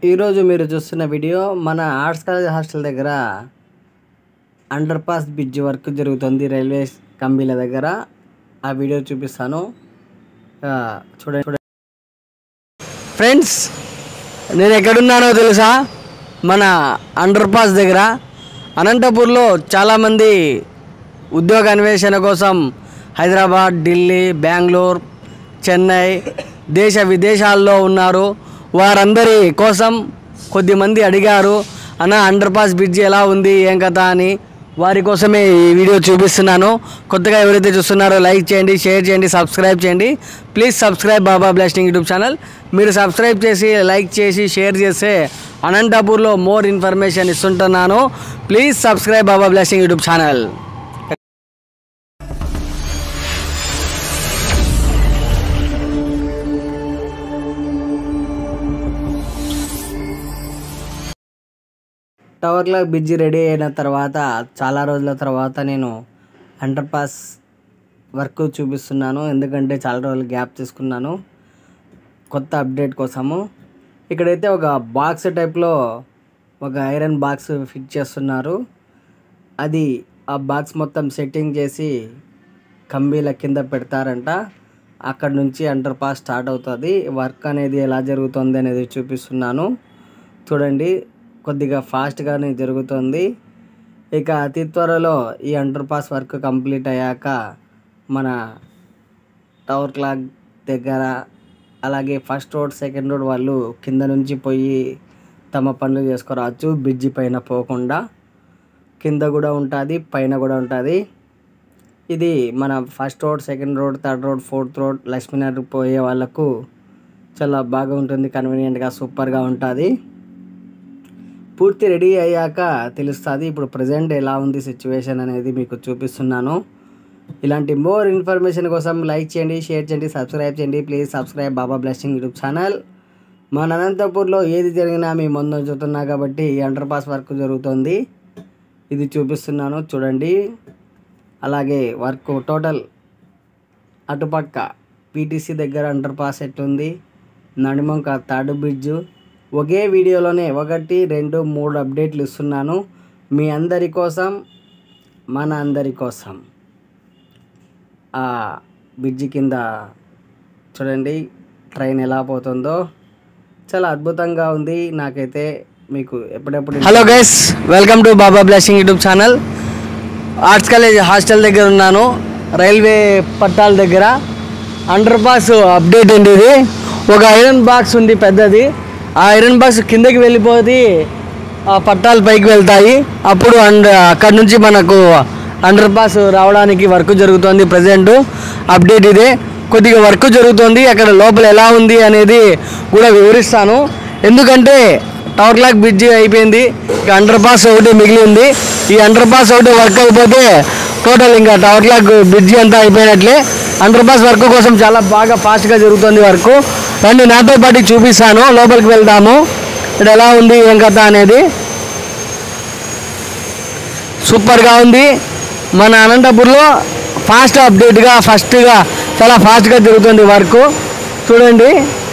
ఈరోజు మీరు చూస్తున్న వీడియో మన ఆర్ట్స్ కాలేజ్ హాస్టల్ దగ్గర అండర్ పాస్ బ్రిడ్జ్ వర్క్ జరుగుతుంది రైల్వే కంబీల దగ్గర ఆ వీడియో చూపిస్తాను ఆ, చూడండి చూడండి ఫ్రెండ్స్ నేను ఎక్కడున్నానో తెలుసా మన అండర్ పాస్ దగ్గర అనంతపూర్లో చాలామంది ఉద్యోగ అన్వేషణ కోసం హైదరాబాద్ ఢిల్లీ బెంగళూరు చెన్నై దేశ విదేశాల్లో ఉన్నారు వారందరి కోసం కొద్దిమంది అడిగారు అన్న అండర్ పాస్ బ్రిడ్జ్ ఎలా ఉంది ఏం కథ అని వారి కోసమే ఈ వీడియో చూపిస్తున్నాను కొత్తగా ఎవరైతే చూస్తున్నారో లైక్ చేయండి షేర్ చేయండి సబ్స్క్రైబ్ చేయండి please subscribe Baba blasting YouTube channel మీరు సబ్స్క్రైబ్ చేసి లైక్ చేసి షేర్ చేస్తే అనంతపూర్లో మోర్ ఇన్ఫర్మేషన్ ఇస్తుంటున్నాను please subscribe Baba blasting YouTube channel tower clock bridge ready అయిన తర్వాత చాలా రోజుల తర్వాత నేను అండర్ పాస్ వర్క్ చూపిస్తున్నాను ఎందుకంటే చాలా రోజులు గ్యాప్ తీసుకున్నాను కొత్త అప్డేట్ కోసము ఇక్కడైతే ఒక బాక్స్ టైప్లో ఒక ఐరన్ బాక్స్ ఫిట్ చేస్తున్నారు అది ఆ బాక్స్ మొత్తం సెట్టింగ్ చేసి కంబీల కింద పెడతారంట అక్కడ నుంచి అండర్ పాస్ స్టార్ట్ అవుతుంది వర్క్ అనేది ఎలా జరుగుతుంది అనేది చూపిస్తున్నాను చూడండి కొద్దిగా ఫాస్ట్గానే జరుగుతుంది ఇక అతి త్వరలో ఈ అండర్ పాస్ వర్క్ కంప్లీట్ అయ్యాక మన టవర్ క్లాక్ దగ్గర అలాగే ఫస్ట్ రోడ్ సెకండ్ రోడ్ వాళ్ళు కింద నుంచి పోయి తమ పనులు చేసుకురావచ్చు బ్రిడ్జి పైన పోకుండా కింద కూడా ఉంటుంది పైన కూడా ఉంటుంది ఇది మన first road second road third road fourth road Lakshminagar పోయే వాళ్ళకు చాలా బాగా ఉంటుంది కన్వీనియంట్గా సూపర్గా ఉంటుంది పూర్తి రెడీ అయ్యాక తెలుస్తుంది ఇప్పుడు ప్రజెంట్ ఎలా ఉంది సిచ్యువేషన్ అనేది మీకు చూపిస్తున్నాను ఇలాంటి మోర్ ఇన్ఫర్మేషన్ కోసం లైక్ చేయండి షేర్ చేయండి సబ్స్క్రైబ్ చేయండి please subscribe Baba blessing YouTube channel మన అనంతపూర్లో ఏది జరిగినా మీ ముందు చూస్తున్నా కాబట్టి ఈ అండర్ పాస్ వర్క్ జరుగుతుంది ఇది చూపిస్తున్నాను చూడండి అలాగే వర్క్ టోటల్ అటుపక్క పీటీసీ దగ్గర అండర్ పాస్ ఎట్లుంది నడిమంక థర్డ్ బ్రిడ్జ్ ఒకే వీడియోలోనే ఒకటి రెండు మూడు అప్డేట్లు ఇస్తున్నాను మీ అందరి కోసం మన అందరి కోసం ఆ బ్రిడ్జి కింద చూడండి ట్రైన్ ఎలా పోతుందో చాలా అద్భుతంగా ఉంది నాకైతే మీకు ఎప్పుడెప్పుడు hello guys welcome to Baba blessing YouTube channel arts college hostel దగ్గర ఉన్నాను రైల్వే పట్టాల దగ్గర అండర్ పాస్ అప్డేట్ ఉంది ఇది ఒక ఐరన్ బాక్స్ ఉంది పెద్దది ఆ ఐరన్ బాక్స్ కిందకి వెళ్ళిపోతే ఆ పట్టాలు పైకి వెళ్తాయి అప్పుడు అండ్ అక్కడ నుంచి మనకు అండర్ పాస్ రావడానికి వర్క్ జరుగుతుంది ప్రజెంట్ అప్డేట్ ఇదే కొద్దిగా వర్క్ జరుగుతుంది అక్కడ లోపల ఎలా ఉంది అనేది కూడా వివరిస్తాను ఎందుకంటే టవర్ క్లాక్ బ్రిడ్జ్ అయిపోయింది ఇక అండర్ పాస్ ఒకటి మిగిలి ఉంది ఈ అండర్ పాస్ ఒకటి వర్క్ అయిపోతే టోటల్ ఇంకా టవర్ క్లాక్ బ్రిడ్జ్ అంతా అయిపోయినట్లే అండర్ పాస్ వర్క్ కోసం చాలా బాగా ఫాస్ట్గా జరుగుతుంది వర్క్ రండి నాతో పాటు చూపిస్తాను లోపలికి వెళ్దాము ఇక్కడ ఎలా ఉంది ఏం కథ అనేది సూపర్గా ఉంది మన అనంతపూర్లో ఫాస్ట్ అప్డేట్గా ఫస్ట్గా చాలా ఫాస్ట్గా జరుగుతుంది వర్క్ చూడండి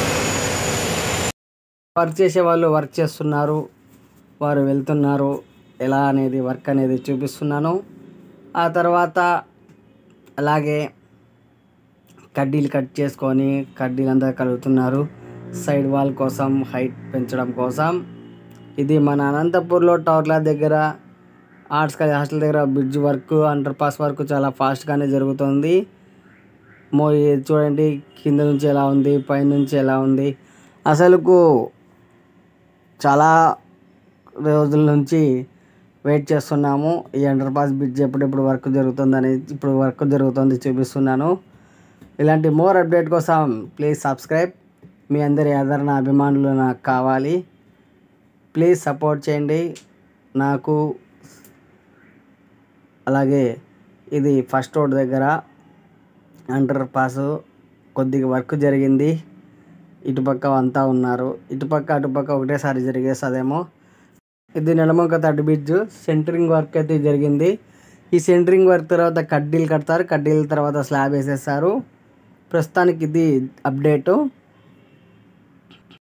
వర్క్ చేసే వాళ్ళు వర్క్ చేస్తున్నారు వారు వెళ్తున్నారు ఎలా అనేది వర్క్ అనేది చూపిస్తున్నాను ఆ తర్వాత అలాగే కడ్డీలు కట్ చేసుకొని కడ్డీలు అంతా కలుగుతున్నారు సైడ్ వాల్ కోసం హైట్ పెంచడం కోసం ఇది మన అనంతపూర్లో టవర్ల దగ్గర ఆర్ట్స్ కాలేజ్ హాస్టల్ దగ్గర bridge work under pass work చాలా ఫాస్ట్గానే జరుగుతుంది మో ఇది చూడండి కింద నుంచి ఎలా ఉంది పైన నుంచి ఎలా ఉంది అసలుకు చాలా రోజుల నుంచి వెయిట్ చేస్తున్నాము ఈ అండర్ పాస్ బ్రిడ్జ్ ఎప్పుడెప్పుడు వర్క్ జరుగుతుందని ఇప్పుడు వర్క్ జరుగుతుంది చూపిస్తున్నాను ఇలాంటి మోర్ అప్డేట్ కోసం ప్లీజ్ సబ్స్క్రైబ్ మీ అందరి ఆదరణ అభిమానులు నాకు కావాలి ప్లీజ్ సపోర్ట్ చేయండి నాకు అలాగే ఇది ఫస్ట్ రోడ్ దగ్గర అండర్ పాస్ కొద్దిగా వర్క్ జరిగింది ఇటుపక్క అంతా ఉన్నారు ఇటుపక్క అటుపక్క ఒకటేసారి జరిగేస్తుందేమో ఇది నెలమొక థర్డ్ బ్రిడ్జ్ సెంటరింగ్ వర్క్ అయితే జరిగింది ఈ సెంటరింగ్ వర్క్ తర్వాత కడ్డీలు కడతారు కడ్డీల తర్వాత స్లాబ్ వేసేస్తారు ప్రస్తుతానికి ఇది అప్డేటు